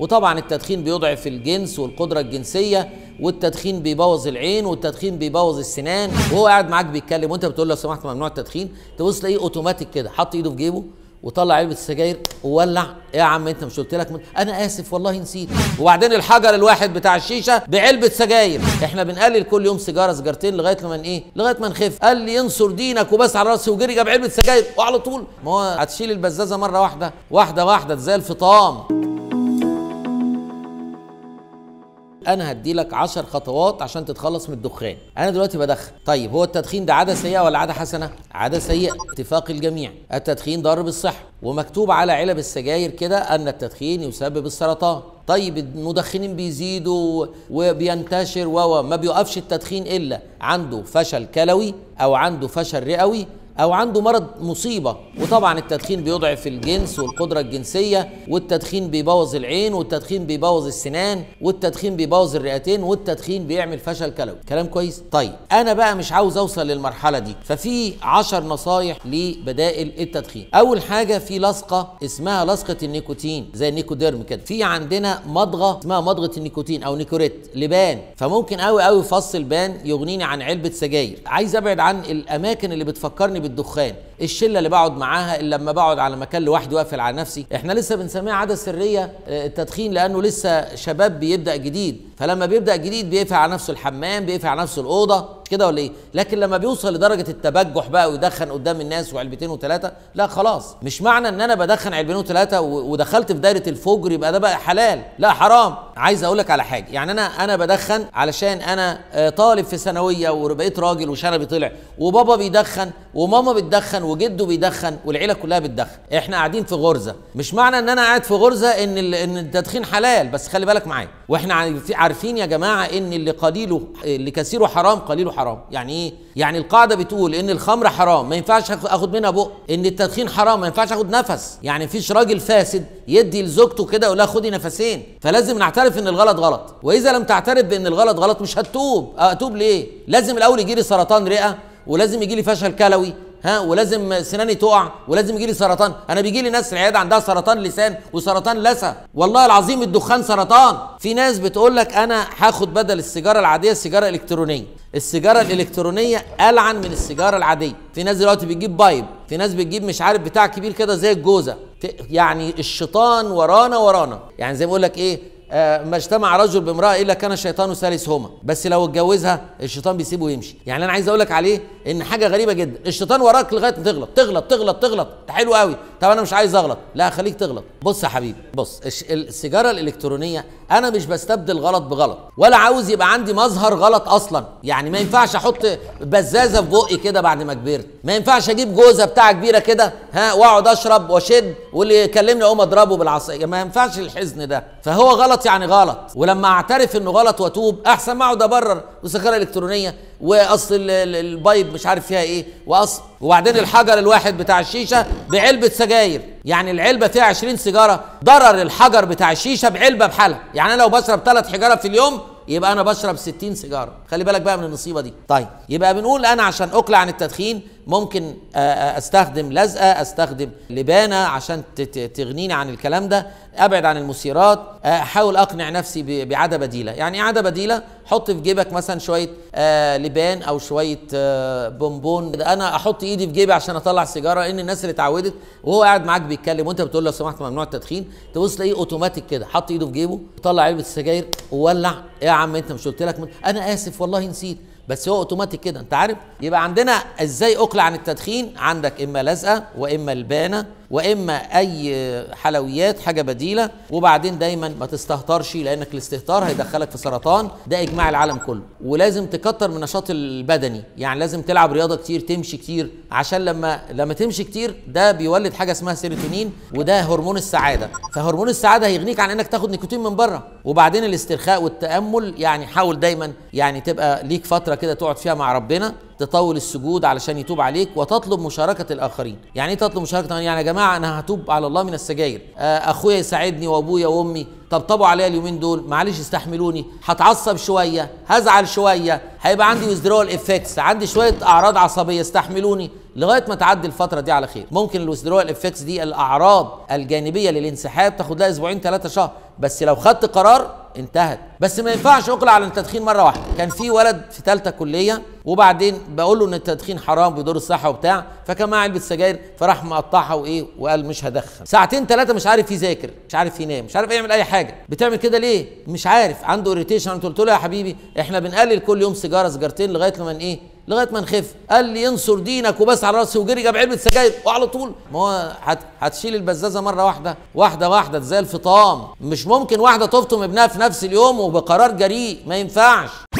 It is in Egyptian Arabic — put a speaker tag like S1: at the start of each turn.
S1: وطبعا التدخين بيضعف الجنس والقدره الجنسيه والتدخين بيبوظ العين والتدخين بيبوظ السنان وهو قاعد معاك بيتكلم وانت بتقول له لو سمحت ممنوع التدخين تبص تلاقيه اوتوماتيك كده حط ايده في جيبه وطلع علبه السجاير وولع ايه يا عم انت مش قلت لك من... انا اسف والله نسيت وبعدين الحجر الواحد بتاع الشيشه بعلبه سجاير احنا بنقلل كل يوم سيجاره سيجارتين لغايه لما ايه لغايه ما نخف قال لي ينصر دينك وبس على راسي وجري جاب علبه سجاير وعلى طول ما هو هتشيل البزازه مره واحده واحده واحده زي الفطام انا هدي لك 10 خطوات عشان تتخلص من الدخان انا دلوقتي بدخن طيب هو التدخين ده عاده سيئه ولا عاده حسنه عاده سيئه اتفاق الجميع التدخين ضار بالصحه ومكتوب على علب السجاير كده ان التدخين يسبب السرطان طيب المدخنين بيزيدوا وبينتشر و ما بيوقفش التدخين الا عنده فشل كلوي او عنده فشل رئوي او عنده مرض مصيبه وطبعا التدخين بيضعف الجنس والقدره الجنسيه والتدخين بيبوظ العين والتدخين بيبوظ السنان والتدخين بيبوظ الرئتين والتدخين بيعمل فشل كلوي كلام كويس طيب انا بقى مش عاوز اوصل للمرحله دي ففي عشر نصايح لبدائل التدخين اول حاجه في لصقه اسمها لصقه النيكوتين زي النيكوديرم كده في عندنا مضغه اسمها مضغه النيكوتين او نيكوريت لبان فممكن قوي قوي فص بان يغنيني عن علبه سجاير عايز ابعد عن الاماكن اللي بتفكرني بالدخان الشله اللي بقعد معاها اللي لما بقعد على مكان لوحدي واقفل على نفسي احنا لسه بنسميها عاده سريه التدخين لانه لسه شباب بيبدا جديد فلما بيبدا جديد بيقفل على نفسه الحمام بيقفل على نفسه الاوضه كده ولا ايه لكن لما بيوصل لدرجه التبجح بقى ويدخن قدام الناس وعلبتين وثلاثه لا خلاص مش معنى ان انا بدخن علبتين وثلاثه ودخلت في دايره الفجر يبقى ده بقى حلال لا حرام عايز اقول لك على حاجه يعني انا انا بدخن علشان انا طالب في ثانويه وبقيت راجل وشنبي طلع وبابا بيدخن وماما بتدخن وجده بيدخن والعيله كلها بتدخن احنا قاعدين في غرزه مش معنى ان انا قاعد في غرزه ان ان التدخين حلال بس خلي بالك معايا واحنا عارفين يا جماعه ان اللي قليله اللي كثيره حرام قليله حرام يعني ايه يعني القاعده بتقول ان الخمر حرام ما ينفعش اخد منها بق ان التدخين حرام ما ينفعش اخد نفس يعني مفيش راجل فاسد يدي لزوجته كده يقول لها خدي نفسين فلازم نعترف ان الغلط غلط واذا لم تعترف بان الغلط غلط مش هتتوب اتوب ليه لازم الاول يجي لي سرطان رئه ولازم يجي لي فشل كلوي ها ولازم سناني تقع ولازم يجي لي سرطان انا بيجي لي ناس العياده عندها سرطان لسان وسرطان لثه والله العظيم الدخان سرطان في ناس بتقول لك انا هاخد بدل السيجاره العاديه السيجاره الالكترونيه السيجاره الالكترونيه العن من السيجاره العاديه في ناس دلوقتي بتجيب بايب في ناس بتجيب مش عارف بتاع كبير كده زي الجوزه يعني الشيطان ورانا ورانا يعني زي ما بقول لك ايه آه ما اجتمع رجل بامراه الا كان الشيطان ثالثهما بس لو اتجوزها الشيطان بيسيبه ويمشي يعني انا عايز اقول لك عليه ان حاجه غريبه جدا الشيطان وراك لغايه ما تغلط تغلط تغلط تغلط ده حلو قوي طب انا مش عايز اغلط لا خليك تغلط بص يا حبيبي بص السيجاره الالكترونيه انا مش بستبدل غلط بغلط ولا عاوز يبقى عندي مظهر غلط اصلا يعني ما ينفعش احط بزازه في بقي كده بعد ما كبرت ما ينفعش اجيب جوزه بتاع كبيره كده ها واقعد اشرب واشد واللي يكلمني اقوم اضربه بالعصايه ما ينفعش الحزن ده فهو غلط يعني غلط ولما اعترف انه غلط واتوب احسن ما اقعد ابرر والسيجاره الالكترونيه واصل البايب مش عارف فيها ايه واصل وبعدين الحجر الواحد بتاع الشيشه بعلبه سجاير يعني العلبه فيها 20 سيجاره ضرر الحجر بتاع الشيشه بعلبه بحالها يعني انا لو بشرب ثلاث حجاره في اليوم يبقى انا بشرب 60 سيجاره خلي بالك بقى من النصيبه دي طيب يبقى بنقول انا عشان اقلع عن التدخين ممكن استخدم لزقه استخدم لبانه عشان تغنيني عن الكلام ده ابعد عن المثيرات احاول اقنع نفسي بعاده بديله يعني ايه عاده بديله حط في جيبك مثلا شويه لبان او شويه بونبون انا احط ايدي في جيبي عشان اطلع سيجاره ان الناس اللي اتعودت وهو قاعد معاك بيتكلم وانت بتقول له لو سمحت ممنوع التدخين تبص تلاقيه اوتوماتيك كده حط ايده في جيبه طلع علبه السجاير وولع ايه يا عم انت مش قلت لك من... انا اسف والله نسيت بس هو اوتوماتيك كده انت عارف يبقى عندنا ازاي اقلع عن التدخين عندك اما لزقه واما البانه واما اي حلويات حاجه بديله وبعدين دايما ما تستهترش لانك الاستهتار هيدخلك في سرطان ده اجماع العالم كله ولازم تكتر من النشاط البدني يعني لازم تلعب رياضه كتير تمشي كتير عشان لما لما تمشي كتير ده بيولد حاجه اسمها سيروتونين وده هرمون السعاده فهرمون السعاده هيغنيك عن انك تاخد نيكوتين من بره وبعدين الاسترخاء والتامل يعني حاول دايما يعني تبقى ليك فتره كده تقعد فيها مع ربنا تطول السجود علشان يتوب عليك وتطلب مشاركه الاخرين يعني ايه تطلب مشاركه الآخرين؟ يعني يا جماعه انا هتوب على الله من السجاير آه، اخويا يساعدني وابويا وامي طبطبوا عليا اليومين دول معلش استحملوني هتعصب شويه هزعل شويه هيبقى عندي ويزدرول افكتس عندي شويه اعراض عصبيه استحملوني لغايه ما تعدي الفتره دي على خير ممكن الويزدرول افكتس دي الاعراض الجانبيه للانسحاب تاخد لها اسبوعين ثلاثه شهر بس لو خدت قرار انتهت بس ما ينفعش اقلع على التدخين مره واحده كان في ولد في ثالثه كليه وبعدين بقول له ان التدخين حرام بيضر الصحه وبتاع فكان معاه علبه سجاير فراح مقطعها وايه وقال مش هدخن ساعتين ثلاثه مش عارف يذاكر مش عارف ينام مش عارف يعمل اي حاجه بتعمل كده ليه مش عارف عنده اريتيشن قلت له يا حبيبي احنا بنقلل كل يوم سيجاره سيجارتين لغايه لما ايه لغايه ما نخف قال لي ينصر دينك وبس على راسي وجري جاب علبه سجاير وعلى طول ما هو هت... هتشيل البزازه مره واحده واحده واحده زي الفطام مش ممكن واحده تفطم ابنها في نفس اليوم وبقرار جريء ما ينفعش